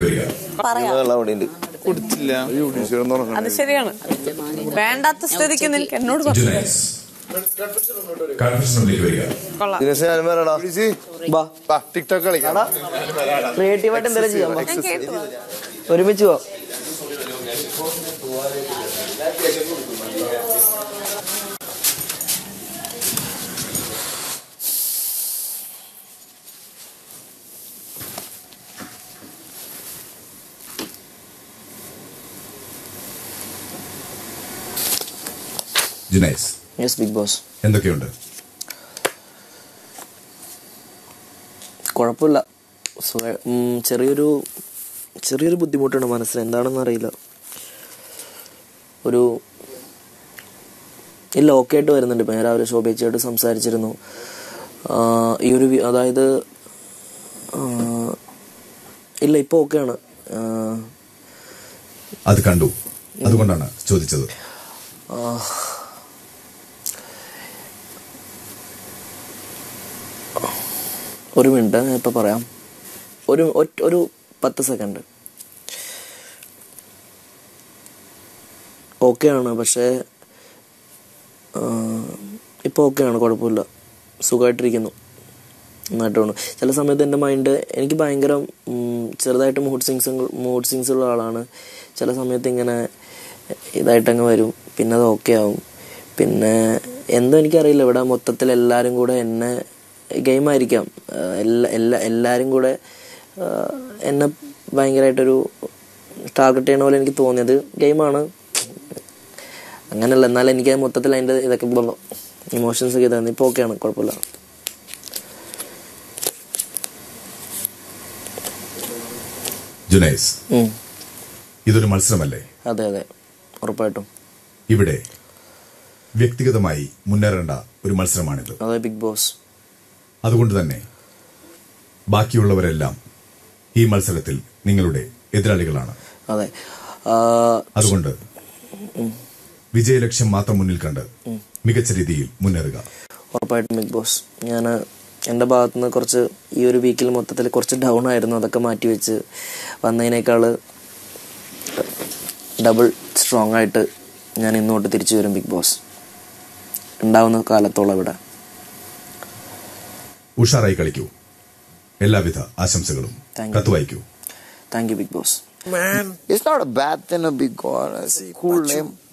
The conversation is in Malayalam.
വരിക പറയാം അവിടെ ഉണ്ട് കൊടുത്തില്ല അത് ശരിയാണ് വേണ്ടാത്ത സ്ഥിതിക്ക് നിനക്ക് എന്നോട് പറഞ്ഞു ജുനൈസ് കൺഫ്യൂഷനിലേക്ക് വരിക കൊള്ളാം ദിനേശ് ഞാൻ വരടാ ബാ ടിക്ടോക്ക് കളിക്കാം ക്രിയേറ്റീവായിട്ട് എന്തെങ്കിലും ചെയ്യാം ബാ. ഞാൻ കേട്ടു ഒരുമിച്ച് പോവാം ജുനൈസ് യെസ് ബിഗ് ബോസ് എന്തൊക്കെയുണ്ട് കുഴപ്പമില്ല സ്വയ- ഉം, ചെറിയൊരു ചെറിയൊരു ബുദ്ധിമുട്ടുണ്ട് മനസ്സിൽ എന്താണെന്ന് അറിയില്ല ഒരു ഇല്ല ഓക്കെ ആയിട്ട് വരുന്നുണ്ട് ഇപ്പം ഞാൻ രാവിലെ ശോഭിച്ചയായിട്ട് സംസാരിച്ചിരുന്നു ആ, ഈ ഒരു വി- അതായത് ആ, ഇല്ല ഇപ്പോൾ ഓക്കെയാണ് അത് കണ്ടു അതുകൊണ്ടാണ് ചോദിച്ചത് ഒരു മിനിറ്റ് ഞാൻ ഇപ്പം പറയാം ഒരു ഒറ്റ- ഒരു പത്ത് സെക്കൻഡ് ഓക്കെയാണ് പക്ഷേ ഇപ്പോൾ ഓക്കെയാണ് കുഴപ്പമില്ല സുഖമായിട്ടിരിക്കുന്നു നന്നായിട്ട് തോന്നുന്നു ചില സമയത്ത് എൻ്റെ മൈൻഡ് എനിക്ക് ഭയങ്കര ഉം, ചെറുതായിട്ട് മൂഡ് സിങ്സ് മൂഡ് സിങ്സ് ഉള്ള ആളാണ് ചില സമയത്ത് ഇങ്ങനെ ഇതായിട്ടങ്ങ് വരും പിന്നെ അത് ഓക്കെ ആവും പിന്നെ എന്തോ എനിക്കറിയില്ല ഇവിടെ മൊത്തത്തിൽ എല്ലാവരും കൂടെ എന്നെ ഗെയിമായിരിക്കാം എല്ലാ എല്ലാ എല്ലാവരും കൂടെ ആ, എന്നെ ഭയങ്കരമായിട്ടൊരു ടാർഗറ്റ് ചെയ്യണ പോലെ എനിക്ക് തോന്നിയത് ഗെയിമാണ് അങ്ങനെയല്ല എന്നാൽ എനിക്ക് മൊത്തത്തിൽ അതിൻ്റെ ഇതൊക്കെ ഇമോഷൻസ് ഒക്കെ ഇതായിരുന്നു ഇപ്പോൾ ഓക്കെയാണ് കുഴപ്പമില്ല ജുനൈസ് ഉം. ഇതൊരു മത്സരമല്ലേ അതെ അതെ ഉറപ്പായിട്ടും ഇവിടെ വ്യക്തിഗതമായി മുന്നേറേണ്ട ഒരു മത്സരമാണിത് അതെ ബിഗ് ബോസ് അതുകൊണ്ട് തന്നെ ബാക്കിയുള്ളവരെല്ലാം ഈ മത്സരത്തിൽ നിങ്ങളുടെ എതിരാളികളാണ് അതെ ആ, അതുകൊണ്ട് വിജയലക്ഷ്യം മാത്രം മുന്നിൽ കണ്ട് മികച്ച രീതിയിൽ മുന്നേറുക ഉറപ്പായിട്ടും ബിഗ് ബോസ് ഞാൻ എൻ്റെ ഭാഗത്തുനിന്ന് കുറച്ച് ഈ ഒരു വീക്കിൽ മൊത്തത്തിൽ കുറച്ച് ഡൗൺ ആയിരുന്നു അതൊക്കെ മാറ്റി വെച്ച് വന്നതിനേക്കാൾ ഡബിൾ സ്ട്രോങ് ആയിട്ട് ഞാൻ ഇന്നോട്ട് തിരിച്ചു വരും ബിഗ് ബോസ് ഉണ്ടാവുന്ന കാലത്തോളം ഇവിടെ ഉഷാറായി കളിക്കൂ എല്ലാവിധ ആശംസകളും Thank you. കത്ത് വായിക്കൂ thank you Bigg Boss It's not a bad thing to be God. It's a cool name.